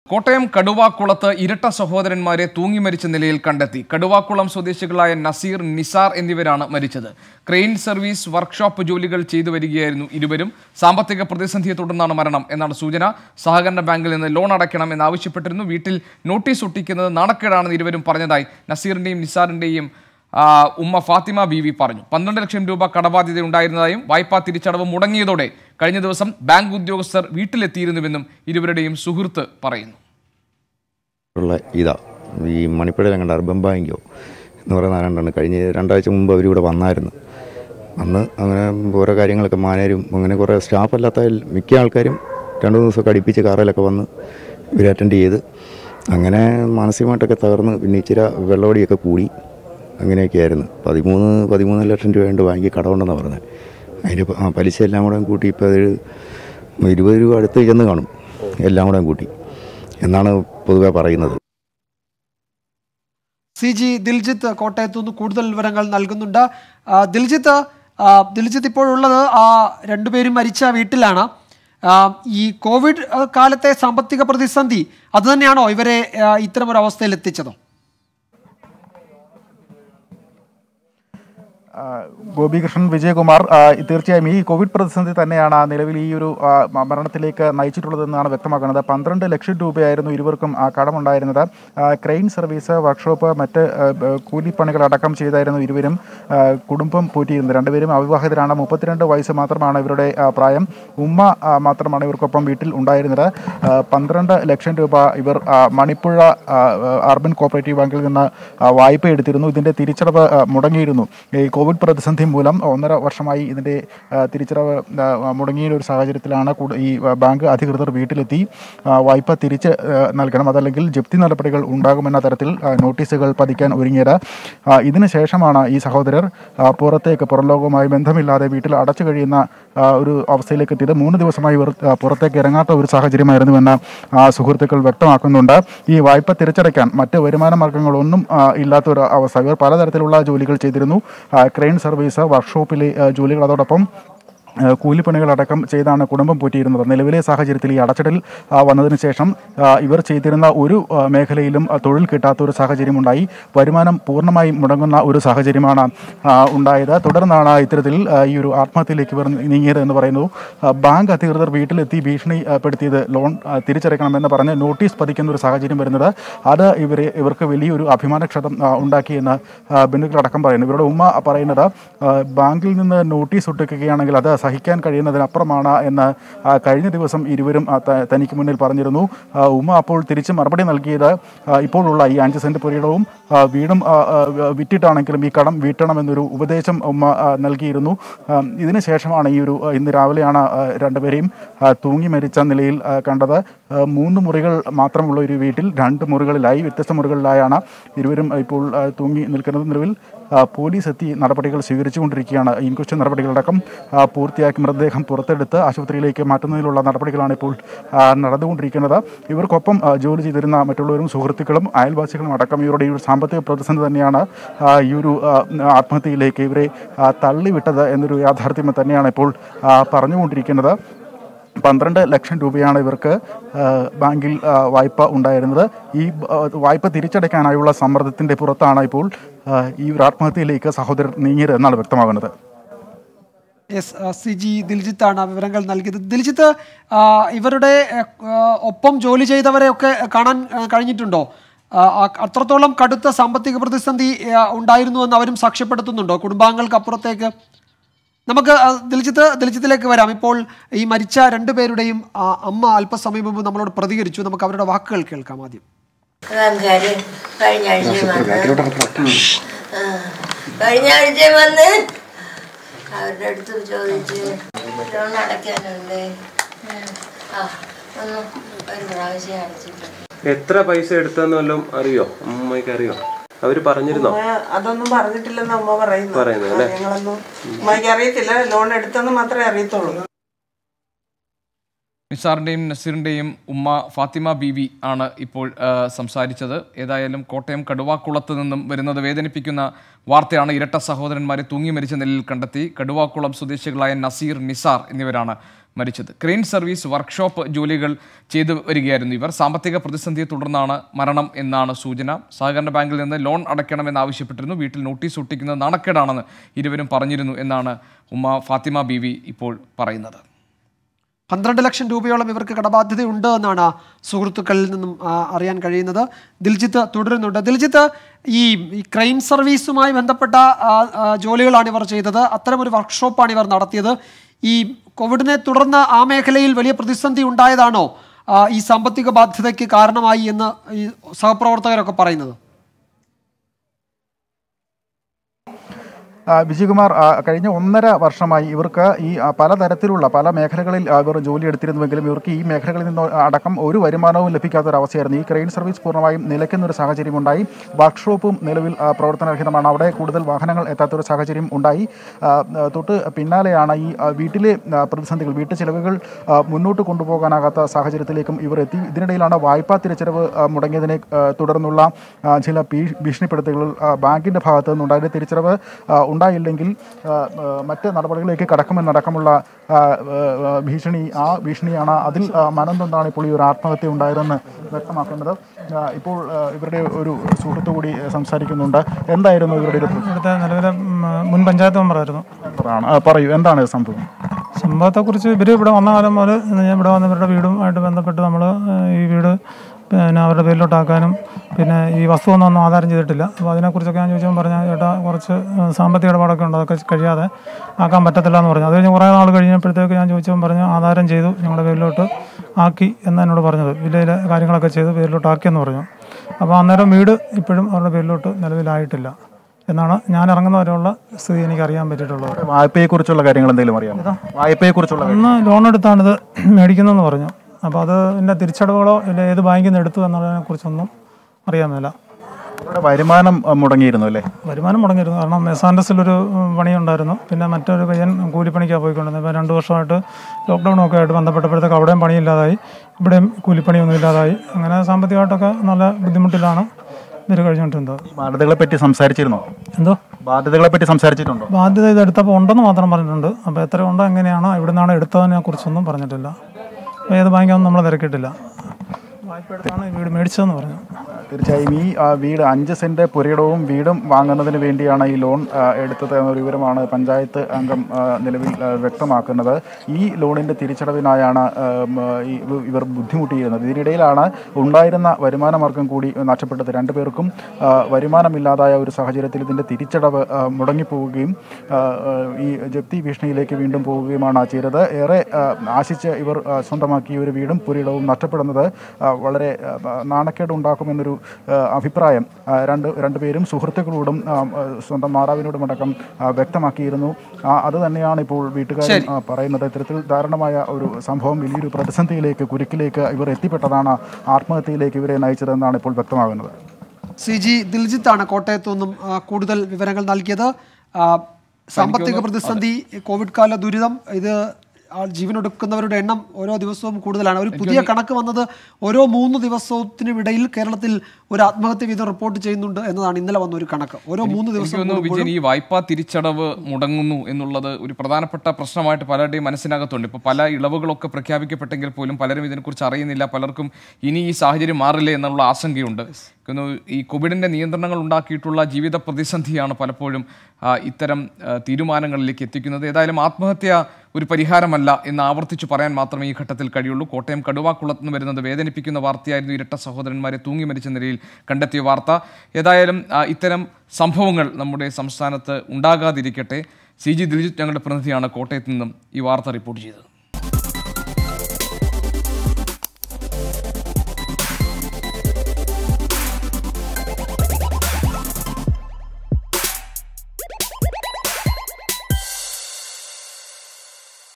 കോട്ടയം കടുവാക്കുളത്ത് ഇരട്ട സഹോദരന്മാരെ തൂങ്ങി മരിച്ച നിലയിൽ കണ്ടെത്തി കടുവാക്കുളം സ്വദേശികളായ നസീർ നിസാർ എന്നിവരാണ് മരിച്ചത് ക്രെയിൻ സർവീസ് വർക്ക്ഷോപ്പ് ജോലികൾ ചെയ്തു വരികയായിരുന്നു ഇരുവരും സാമ്പത്തിക പ്രതിസന്ധിയെ തുടർന്നാണ് മരണം എന്നാണ് സൂചന സഹകരണ ബാങ്കിൽ നിന്ന് ലോൺ അടയ്ക്കണം എന്നാവശ്യപ്പെട്ടിരുന്നു വീട്ടിൽ നോട്ടീസ് ഒട്ടിക്കുന്നത് നാണക്കേടാണെന്ന് ഇരുവരും പറഞ്ഞതായി നസീറിന്റെയും നിസാറിന്റെയും ആ, ഉമ്മ ഫാത്തിമ ബീവി പറഞ്ഞു പന്ത്രണ്ട് ലക്ഷം രൂപ കടബാധ്യത ഉണ്ടായിരുന്നതായും വായ്പാ തിരിച്ചടവ് മുടങ്ങിയതോടെ കഴിഞ്ഞ ദിവസം ബാങ്ക് ഉദ്യോഗസ്ഥർ വീട്ടിലെത്തിയിരുന്നുവെന്നും ഇരുവരുടെയും സുഹൃത്ത് പറയുന്നു ഉള്ള ഇതാ ഈ മണിപ്പുഴയിൽ കണ്ട അർബൻ ബാങ്കോ എന്ന് പറയുന്ന ആരാണ്ടാണ് കഴിഞ്ഞ രണ്ടാഴ്ച മുമ്പ് അവരിവിടെ വന്നായിരുന്നു അന്ന് അങ്ങനെ ഓരോ കാര്യങ്ങളൊക്കെ മാനേരും അങ്ങനെ കുറേ സ്റ്റാഫ് അല്ലാത്ത മിക്ക ആൾക്കാരും രണ്ട് മൂന്ന് ദിവസമൊക്കെ അടുപ്പിച്ച് കാറിലൊക്കെ വന്ന് ഇവർ അറ്റൻഡ് ചെയ്ത് അങ്ങനെ മാനസികമായിട്ടൊക്കെ തകർന്ന് പിന്നെ ഇച്ചിരി വെള്ളമടിയൊക്കെ കൂടി അങ്ങനെയൊക്കെ ആയിരുന്നു പതിമൂന്ന് പതിമൂന്ന് ലക്ഷം രൂപ ഉണ്ട് ബാങ്കിൽ കടമുണ്ടെന്നാണ് പറഞ്ഞത് അതിൻ്റെ പ- ആ, പലിശ എല്ലാം കൂടെ കൂട്ടി ഇപ്പോൾ അതൊരു ഇരുപത് രൂപ അടുത്ത് ചെന്ന് കാണും എല്ലാം കൂടെ കൂട്ടി എന്നാണ് പൊതുവെ പറയുന്നത് സി ജി ദിൽജിത്ത് കോട്ടയത്തു നിന്ന് കൂടുതൽ വിവരങ്ങൾ നൽകുന്നുണ്ട് ആ, ദിൽജിത്ത് ആ, ദിൽജിത്ത് ഇപ്പോഴുള്ളത് ആ രണ്ടുപേരും മരിച്ച വീട്ടിലാണ് ആ, ഈ കോവിഡ് ആ, കാലത്തെ സാമ്പത്തിക പ്രതിസന്ധി അത് തന്നെയാണോ ഇവരെ ആ, ഇത്തരമൊരു അവസ്ഥയിൽ എത്തിച്ചതോ ആ, ഗോപികൃഷ്ണൻ വിജയകുമാർ ആ, തീർച്ചയായും ഈ കോവിഡ് പ്രതിസന്ധി തന്നെയാണ് നിലവിൽ ഈ ഒരു ആ, മ- മരണത്തിലേക്ക് നയിച്ചിട്ടുള്ളതെന്നാണ് വ്യക്തമാക്കുന്നത് പന്ത്രണ്ട് ലക്ഷം രൂപയായിരുന്നു ഇരുവർക്കും ആ, കടമുണ്ടായിരുന്നത് ആ, ക്രെയിൻ സർവീസ് വർക്ക്ഷോപ്പ് മറ്റ് ആ, ബ- കൂലിപ്പണികൾ അടക്കം ചെയ്തായിരുന്നു ഇരുവരും ആ, കുടുംബം പോറ്റിയിരുന്നത് രണ്ടുപേരും അവിവാഹിതരാണ് മുപ്പത്തിരണ്ട് വയസ്സ് മാത്രമാണ് ഇവരുടെ ആ, പ്രായം ഉമ്മ ആ, മാത്രമാണ് ഇവർക്കൊപ്പം വീട്ടിൽ ഉണ്ടായിരുന്നത് ആ, പന്ത്രണ്ട് ലക്ഷം രൂപ ഇവർ ആ, മണിപ്പുഴ ആ, അർബൻ കോപ്പറേറ്റീവ് ബാങ്കിൽ നിന്ന് ആ, വായ്പ എടുത്തിരുന്നു ഇതിന്റെ തിരിച്ചടവ് ആ, മുടങ്ങിയിരുന്നു ഈ കോവിഡ് പ്രതിസന്ധി മൂലം ഒന്നര വർഷമായി ഇതിന്റെ ആ, തിരിച്ചടവ് ആ, മുടങ്ങിയ ഒരു സാഹചര്യത്തിലാണ് കൂടു- ഈ ആ, ബാങ്ക് അധികൃതർ വീട്ടിലെത്തി ആ, വായ്പ തിരിച്ച് ആ, നൽകണം അതല്ലെങ്കിൽ ജപ്തി നടപടികൾ ഉണ്ടാകുമെന്ന തരത്തിൽ ആ, നോട്ടീസുകൾ പതിക്കാൻ ഒരുങ്ങിയത് ആ, ഇതിന് ശേഷമാണ് ഈ സഹോദരർ ആ, പുറത്തേക്ക് പുറം ലോകവുമായി ബന്ധമില്ലാതെ വീട്ടിൽ അടച്ചു കഴിയുന്ന ആ, ഒരു അവസ്ഥയിലേക്ക് എത്തിയത് മൂന്ന് ദിവസമായി ഇവർ ആ, പുറത്തേക്ക് ഇറങ്ങാത്ത ഒരു സാഹചര്യമായിരുന്നുവെന്ന് ആ, സുഹൃത്തുക്കൾ വ്യക്തമാക്കുന്നുണ്ട് ഈ വായ്പ തിരിച്ചടയ്ക്കാൻ മറ്റ് വരുമാന മാർഗങ്ങളൊന്നും ആ, ഇല്ലാത്ത ഒരു അവസ്ഥ ഇവർ പലതരത്തിലുള്ള ജോലികൾ ചെയ്തിരുന്നു ആ, ക്രെയിൻ സർവീസ് വർക്ക്ഷോപ്പിലെ ആ, ജോലികൾ അതോടൊപ്പം ആ, കൂലിപ്പണികളടക്കം ചെയ്താണ് കുടുംബം പോറ്റിയിരുന്നത് നിലവിലെ സാഹചര്യത്തിൽ ഈ അടച്ചിടൽ ആ, വന്നതിന് ശേഷം ആ, ഇവർ ചെയ്തിരുന്ന ഒരു ആ, മേഖലയിലും ആ, തൊഴിൽ കിട്ടാത്ത ഒരു സാഹചര്യമുണ്ടായി വരുമാനം പൂർണ്ണമായും മുടങ്ങുന്ന ഒരു സാഹചര്യമാണ് ആ, ഉണ്ടായത് തുടർന്നാണ് ഇത്തരത്തിൽ ആ, ഈ ഒരു ആത്മഹത്യയിലേക്ക് ഇവർ നീങ്ങിയത് എന്ന് പറയുന്നു ആ, ബാങ്ക് അധികൃതർ വീട്ടിലെത്തി ഭീഷണിപ്പെടുത്തിയത് ലോൺ ആ, തിരിച്ചടയ്ക്കണമെന്ന് പറഞ്ഞ് നോട്ടീസ് പതിക്കുന്ന ഒരു സാഹചര്യം വരുന്നത് അത് ഇവരെ ഇവർക്ക് വലിയൊരു അഭിമാനക്ഷതം ആ, ഉണ്ടാക്കിയെന്ന് ആ, ബന്ധുക്കളടക്കം പറയുന്നു ഇവരുടെ ഉമ്മ പറയുന്നത് ആ, ബാങ്കിൽ നിന്ന് നോട്ടീസ് ഒട്ടിക്കുകയാണെങ്കിൽ അത് സഹിക്കാൻ കഴിയുന്നതിനപ്പുറമാണ് എന്ന് ആ, കഴിഞ്ഞ ദിവസം ഇരുവരും ആ, ത- തനിക്ക് മുന്നിൽ പറഞ്ഞിരുന്നു ആ, ഉമ്മ അപ്പോൾ തിരിച്ച് മറുപടി നൽകിയത് ആ, ഇപ്പോഴുള്ള ഈ അഞ്ച് സെന്റ് പുരയിടവും ആ, വീടും ആ, ആ, വിറ്റിട്ടാണെങ്കിലും ഈ കടം വീട്ടണമെന്നൊരു ഉപദേശം ഉമ്മ ആ, നൽകിയിരുന്നു ആ, ഇതിന് ശേഷമാണ് ഈ ഒരു ആ, ഇന്ന് രാവിലെയാണ് ആ, രണ്ടുപേരെയും ആ, തൂങ്ങി മരിച്ച നിലയിൽ ആ, കണ്ടത് ആ, മൂന്ന് മുറികൾ മാത്രമുള്ള ഒരു വീട്ടിൽ രണ്ട് മുറികളിലായി വ്യത്യസ്ത മുറികളിലായാണ് ഇരുവരും ഇപ്പോൾ ആ, തൂങ്ങി നിൽക്കുന്നത് നിലവിൽ ആ, പോലീസ് എത്തി നടപടികൾ സ്വീകരിച്ചുകൊണ്ടിരിക്കുകയാണ് ഇൻക്വസ്റ്റ് നടപടികളടക്കം ആ, പൂർത്തിയാക്കി മൃതദേഹം പുറത്തെടുത്ത് ആശുപത്രിയിലേക്ക് മാറ്റുന്നതിനുള്ള നടപടികളാണ് ഇപ്പോൾ ആ, നടന്നുകൊണ്ടിരിക്കുന്നത് ഇവർക്കൊപ്പം ആ, ജോലി ചെയ്തിരുന്ന മറ്റുള്ളവരും സുഹൃത്തുക്കളും അയൽവാസികളും അടക്കം ഇവരുടെ ഈ ഒരു സാമ്പത്തിക പ്രതിസന്ധി തന്നെയാണ് ആ, ഈ ഒരു ആ, ആത്മഹത്യയിലേക്ക് ഇവരെ ആ, തള്ളിവിട്ടത് എന്നൊരു യാഥാർത്ഥ്യം തന്നെയാണ് ഇപ്പോൾ ആ, പറഞ്ഞുകൊണ്ടിരിക്കുന്നത് പന്ത്രണ്ട് ലക്ഷം രൂപയാണ് ഇവർക്ക് ആ, ബാങ്കിൽ ആ, വായ്പ ഉണ്ടായിരുന്നത് ഈ ആ, വായ്പ തിരിച്ചടയ്ക്കാനായുള്ള സമ്മർദ്ദത്തിൻ്റെ പുറത്താണ് ഇപ്പോൾ ആ, ഈ ഒരു ആത്മഹത്യയിലേക്ക് സഹോദരർ നീങ്ങിയത് എന്നാണ് വ്യക്തമാകുന്നത് എസ് ആ, സി ജി ദിൽജിത്താണ് ആ വിവരങ്ങൾ നൽകിയത് ദിൽജിത്ത് ആ, ഇവരുടെ ആ, ഒപ്പം ജോലി ചെയ്തവരെ ഒക്കെ കാണാൻ ആ, കഴിഞ്ഞിട്ടുണ്ടോ ആ, ആ- അത്രത്തോളം കടുത്ത സാമ്പത്തിക പ്രതിസന്ധി ആ, ഉണ്ടായിരുന്നുവെന്ന് അവരും സാക്ഷ്യപ്പെടുത്തുന്നുണ്ടോ കുടുംബാംഗങ്ങൾക്ക് അപ്പുറത്തേക്ക് നമുക്ക് ആ, ദിൽജിത്ത് ദിൽജിത്തിലേക്ക് വരാം ഇപ്പോൾ ഈ മരിച്ച രണ്ടുപേരുടെയും ആ, അമ്മ അല്പസമയം മുമ്പ് നമ്മളോട് പ്രതികരിച്ചു നമുക്ക് അവരുടെ വാക്കുകൾ കേൾക്കാം ആദ്യം ആൾക്കാര് കഴിഞ്ഞ ആഴ്ച വന്ന് ആ, കഴിഞ്ഞ ആഴ്ച വന്ന് അവരുടെ അടുത്ത് ചോദിച്ച് ലോൺ അടയ്ക്കാനുണ്ട് ആ ഒന്ന് ഒരു പ്രാവശ്യം അടച്ചിട്ടുണ്ട് എത്ര പൈസ എടുത്തെന്ന് വല്ലതും അറിയോ അമ്മയ്ക്ക് അറിയോ അവര് പറഞ്ഞിരുന്നോ ഉമ്മ അതൊന്നും പറഞ്ഞിട്ടില്ലെന്ന് അമ്മ പറയുന്നു പറയുന്നു അല്ലേ? ആ, ഞങ്ങളൊന്നും ഉമ്മയ്ക്ക് അറിയത്തില്ല ലോൺ എടുത്തെന്ന് മാത്രമേ അറിയത്തുള്ളൂ നിസാറിന്റെയും നസീറിന്റെയും ഉമ്മ ഫാത്തിമ ബീവി ആണ് ഇപ്പോൾ ആ, സംസാരിച്ചത് ഏതായാലും കോട്ടയം കടുവാക്കുളത്ത് നിന്നും വരുന്നത് വേദനിപ്പിക്കുന്ന വാർത്തയാണ് ഇരട്ട സഹോദരന്മാരെ തൂങ്ങി മരിച്ച നിലയിൽ കണ്ടെത്തി കടുവാക്കുളം സ്വദേശികളായ നസീർ നിസാർ എന്നിവരാണ് മരിച്ചത് ക്രെയിൻ സർവീസ് വർക്ക്ഷോപ്പ് ജോലികൾ ചെയ്തു വരികയായിരുന്നു ഇവർ സാമ്പത്തിക പ്രതിസന്ധിയെ തുടർന്നാണ് മരണം എന്നാണ് സൂചന സഹകരണ ബാങ്കിൽ നിന്ന് ലോൺ അടയ്ക്കണമെന്നാവശ്യപ്പെട്ടിരുന്നു വീട്ടിൽ നോട്ടീസ് ഒട്ടിക്കുന്നത് നാണക്കേടാണെന്ന് ഇരുവരും പറഞ്ഞിരുന്നു എന്നാണ് ഉമ്മ ഫാത്തിമ ബീവി ഇപ്പോൾ പറയുന്നത് പന്ത്രണ്ട് ലക്ഷം രൂപയോളം ഇവർക്ക് കടബാധ്യതയുണ്ട് എന്നാണ് സുഹൃത്തുക്കളിൽ നിന്നും ആ, അറിയാൻ കഴിയുന്നത് ദിൽജിത്ത് തുടരുന്നുണ്ട് ദിൽജിത്ത് ഈ ഈ ക്രൈം സർവീസുമായി ബന്ധപ്പെട്ട ആ, ആ, ജോലികളാണ് ഇവർ ചെയ്തത് അത്തരമൊരു വർക്ക്ഷോപ്പാണ് ഇവർ നടത്തിയത് ഈ കോവിഡിനെ തുടർന്ന് ആ മേഖലയിൽ വലിയ പ്രതിസന്ധി ഉണ്ടായതാണോ ആ, ഈ സാമ്പത്തിക ബാധ്യതയ്ക്ക് കാരണമായി എന്ന് ഈ സഹപ്രവർത്തകരൊക്കെ പറയുന്നത് ആ, വിജയകുമാർ ആ, കഴിഞ്ഞ ഒന്നര വർഷമായി ഇവർക്ക് ഈ ആ, പലതരത്തിലുള്ള പല മേഖലകളിൽ ആ, ഇവർ ജോലി എടുത്തിരുന്നുവെങ്കിലും ഇവർക്ക് ഈ മേഖലകളിൽ നിന്ന് അടക്കം ഒരു വരുമാനവും ലഭിക്കാത്ത ഒരു അവസ്ഥയായിരുന്നു ഈ ക്രെയിൻ സർവീസ് പൂർണ്ണമായും നിലയ്ക്കുന്ന ഒരു സാഹചര്യം ഉണ്ടായി വർക്ക്ഷോപ്പും നിലവിൽ ആ, പ്രവർത്തനരഹിതമാണ് അവിടെ കൂടുതൽ വാഹനങ്ങൾ എത്താത്തൊരു സാഹചര്യം ഉണ്ടായി ആ, ആ, തൊട്ട് പിന്നാലെയാണ് ഈ ആ, വീട്ടിലെ ആ, പ്രതിസന്ധികൾ വീട്ടു ചെലവുകൾ ആ, മുന്നോട്ട് കൊണ്ടുപോകാനാകാത്ത സാഹചര്യത്തിലേക്കും ഇവർ എത്തി ഇതിനിടയിലാണ് വായ്പാ തിരിച്ചടവ് ആ, മുടങ്ങിയതിനെ ആ, തുടർന്നുള്ള ആ, ചില ഭീ- ഭീഷണിപ്പെടുത്തലുകൾ ആ, ബാങ്കിന്റെ ഭാഗത്തു നിന്നുണ്ടായത് തിരിച്ചടവ് ആ, ഉണ്ടായില്ലെങ്കിൽ ആ, ആ, മറ്റ് നടപടികളിലേക്ക് കടക്കുമെന്നടക്കമുള്ള ആ, ആ, ഭീഷണി ആ ഭീഷണിയാണ് അതിൽ ആ, മനം തൊന്നാണ് ഇപ്പോൾ ഈ ഒരു ആത്മഹത്യ ഉണ്ടായതെന്ന് വ്യക്തമാക്കുന്നത് ആ, ഇപ്പോൾ ആ, ഇവരുടെ ഒരു സുഹൃത്തു കൂടി സംസാരിക്കുന്നുണ്ട് എന്തായിരുന്നു ഇവരുടെ ഒരു ഇവിടുത്തെ നിലവിലെ ഉം, മുൻ പഞ്ചായത്ത് മെമ്പറായിരുന്നു പ്രശ്നമാണ്? ആ, പറയൂ എന്താണ് ഇത് സംഭവം സംഭവത്തെക്കുറിച്ച് ഇവർ ഇവിടെ വന്ന കാലം മുതൽ ഞാൻ ഇവിടെ വന്ന് ഇവരുടെ വീടുമായിട്ട് ബന്ധപ്പെട്ട് നമ്മൾ ഈ വീട് പിന്നെ അവരുടെ പേരിലോട്ടാക്കാനും പിന്നെ ഈ വസ്തു ഒന്നും ഒന്നും ആധാരം ചെയ്തിട്ടില്ല അപ്പോൾ അതിനെക്കുറിച്ചൊക്കെ ഞാൻ ചോദിച്ചപ്പോൾ പറഞ്ഞാൽ ചേട്ടാ കുറച്ച് ഏഹ്, സാമ്പത്തിക ഇടപാടൊക്കെ ഉണ്ട് അതൊക്കെ കഴിയാതെ ആക്കാൻ പറ്റത്തില്ല എന്ന് പറഞ്ഞു അത് കഴിഞ്ഞ് കുറേ നാൾ കഴിഞ്ഞപ്പോഴത്തേക്ക് ഞാൻ ചോദിച്ചപ്പോൾ പറഞ്ഞു ആധാരം ചെയ്തു ഞങ്ങളുടെ പേരിലോട്ട് ആക്കി എന്ന് എന്നോട് പറഞ്ഞത് വില്ലയിലെ കാര്യങ്ങളൊക്കെ ചെയ്ത് പേരിലോട്ട് ആക്കിയെന്ന് പറഞ്ഞു അപ്പോൾ അന്നേരം വീട് ഇപ്പോഴും അവരുടെ പേരിലോട്ട് നിലവിലായിട്ടില്ല എന്നാണ് ഞാൻ ഇറങ്ങുന്നവരെയുള്ള സ്ഥിതി എനിക്ക് അറിയാൻ പറ്റിയിട്ടുള്ളത് വായ്പയെക്കുറിച്ചുള്ള കാര്യങ്ങൾ എന്തെങ്കിലും അറിയാമോ വായ്പയെക്കുറിച്ചുള്ള കാര്യം. അന്ന് ലോൺ എടുത്താണിത് മേടിക്കുന്നതെന്ന് പറഞ്ഞു അപ്പോൾ അത് എൻ്റെ തിരിച്ചടവുകളോ ഇല്ല ഏത് ബാങ്കിൽ നിന്ന് എടുത്തു എന്നുള്ളതിനെ കുറിച്ചൊന്നും അറിയാൻ മേല ഇവരുടെ വരുമാനം ആ, മുടങ്ങിയിരുന്നു അല്ലേ വരുമാനം മുടങ്ങിയിരുന്നു കാരണം മെസാൻഡസിലൊരു ഉം, പണിയുണ്ടായിരുന്നു പിന്നെ മറ്റൊരു പയ്യൻ കൂലിപ്പണിക്കാണ് പോയിക്കൊണ്ടിരുന്നത് ഇപ്പോൾ രണ്ട് വർഷമായിട്ട് ലോക്ക്ഡൗണൊക്കെ ആയിട്ട് ബന്ധപ്പെട്ടപ്പോഴത്തേക്ക് അവിടെയും പണിയില്ലാതായി ഇവിടെയും കൂലിപ്പണിയൊന്നും ഇല്ലാതായി അങ്ങനെ സാമ്പത്തികമായിട്ടൊക്കെ നല്ല ബുദ്ധിമുട്ടിലാണ് ഇവർ കഴിഞ്ഞുകൊണ്ടിരുന്നത് ബാധ്യതകളെ പറ്റി സംസാരിച്ചിരുന്നോ എന്തോ ബാധ്യതകളെ പറ്റി സംസാരിച്ചിട്ടുണ്ടോ ബാധ്യത ഇത് എടുത്തപ്പോൾ ഉണ്ടെന്ന് മാത്രം പറഞ്ഞിട്ടുണ്ട് അപ്പോൾ എത്ര ഉണ്ടോ എങ്ങനെയാണോ ഇവിടെ നിന്നാണ് എടുത്തതിനെ കുറിച്ചൊന്നും പറഞ്ഞിട്ടില്ല അപ്പോൾ ഏത് ബാങ്കാണെന്ന് നമ്മൾ തിരക്കിയിട്ടില്ല വായ്പ എടുത്താണ് ഈ വീട് മേടിച്ചതെന്ന് പറഞ്ഞു തീർച്ചയായും ഈ ആ, വീട് അഞ്ച് സെന്റ് പുരയിടവും വീടും വാങ്ങുന്നതിന് വേണ്ടിയാണ് ഈ ലോൺ ആ, എടുത്തത് എന്നൊരു വിവരമാണ് പഞ്ചായത്ത് അംഗം ആ, നിലവിൽ ആ, വ്യക്തമാക്കുന്നത് ഈ ലോണിന്റെ തിരിച്ചടവിനായാണ് ആ, മ, ഈ ഇവ- ഇവർ ബുദ്ധിമുട്ടിയിരുന്നത് ഇതിനിടയിലാണ് ഉണ്ടായിരുന്ന വരുമാന മാർഗം കൂടി നഷ്ടപ്പെട്ടത് രണ്ടുപേർക്കും ആ, വരുമാനമില്ലാതായ ഒരു സാഹചര്യത്തിൽ ഇതിന്റെ തിരിച്ചടവ് ആ, മുടങ്ങിപ്പോവുകയും ആ, ആ, ഈ ജപ്തി ഭീഷണിയിലേക്ക് വീണ്ടും പോവുകയുമാണ് ചെയ്തത് ഏറെ ആ, ആശിച്ച് ഇവർ ആ, സ്വന്തമാക്കിയ ഒരു വീടും പുരയിടവും നഷ്ടപ്പെടുന്നത് ആ, വളരെ ആ, നാണക്കേട് ഉണ്ടാക്കുമെന്നൊരു ആ, അഭിപ്രായം ആ, രണ്ട് രണ്ടുപേരും സുഹൃത്തുക്കളോടും ആ, ആ, സ്വന്തം മാതാവിനോടും അടക്കം ആ, വ്യക്തമാക്കിയിരുന്നു ആ, അത് തന്നെയാണ് ഇപ്പോൾ വീട്ടുകാർ പറയുന്നത് ഇത്തരത്തിൽ ദാരുണമായ ഒരു സംഭവം വലിയൊരു പ്രതിസന്ധിയിലേക്ക് കുരുക്കിലേക്ക് ഇവർ എത്തിപ്പെട്ടതാണ് ആത്മഹത്യയിലേക്ക് ഇവരെ നയിച്ചതെന്നാണ് ഇപ്പോൾ വ്യക്തമാകുന്നത് സി ജി ദിൽജിത്താണ് കോട്ടയത്തു നിന്നും ആ, കൂടുതൽ വിവരങ്ങൾ നൽകിയത് ആ, സാമ്പത്തിക പ്രതിസന്ധി കോവിഡ് കാല ദുരിതം ഇത് ആ, ജീവനൊടുക്കുന്നവരുടെ എണ്ണം ഓരോ ദിവസവും കൂടുതലാണ് ഒരു പുതിയ കണക്ക് വന്നത് ഓരോ മൂന്ന് ദിവസത്തിനുമിടയിൽ കേരളത്തിൽ ഒരു ആത്മഹത്യ വീതം റിപ്പോർട്ട് ചെയ്യുന്നുണ്ട് എന്നതാണ് ഇന്നലെ വന്ന ഒരു കണക്ക് ഓരോ മൂന്ന് എനിക്ക് ദിവസം തോന്നുന്നു വിജയൻ ഈ വായ്പാ തിരിച്ചടവ് മുടങ്ങുന്നു എന്നുള്ളത് ഒരു പ്രധാനപ്പെട്ട പ്രശ്നമായിട്ട് പലരുടെയും മനസ്സിനകത്തുണ്ട് ഇപ്പോൾ പല ഇളവുകളൊക്കെ പ്രഖ്യാപിക്കപ്പെട്ടെങ്കിൽ പോലും പലരും ഇതിനെക്കുറിച്ച് അറിയുന്നില്ല പലർക്കും ഇനി ഈ സാഹചര്യം മാറില്ലേ എന്നുള്ള ആശങ്കയുണ്ട് എനിക്ക് തോന്നുന്നു ഈ കോവിഡിന്റെ നിയന്ത്രണങ്ങൾ ഉണ്ടാക്കിയിട്ടുള്ള ജീവിത പ്രതിസന്ധിയാണ് പലപ്പോഴും ആ, ഇത്തരം ആ, തീരുമാനങ്ങളിലേക്ക് എത്തിക്കുന്നത് ഏതായാലും ആത്മഹത്യ ഒരു പരിഹാരമല്ല എന്ന് ആവർത്തിച്ചു പറയാൻ മാത്രമേ ഈ ഘട്ടത്തിൽ കഴിയുള്ളൂ കോട്ടയം കടുവാക്കുളത്ത് നിന്ന് വരുന്നത് വേദനിപ്പിക്കുന്ന വാർത്തയായിരുന്നു ഇരട്ട സഹോദരന്മാരെ തൂങ്ങി മരിച്ച നിലയിൽ കണ്ടെത്തിയ വാർത്ത ഏതായാലും ആ, ഇത്തരം സംഭവങ്ങൾ നമ്മുടെ സംസ്ഥാനത്ത് ഉണ്ടാകാതിരിക്കട്ടെ സി ജി ദിൽജിത്ത് ഞങ്ങളുടെ പ്രതിനിധിയാണ് കോട്ടയത്ത് നിന്നും ഈ വാർത്ത റിപ്പോർട്ട് ചെയ്തത്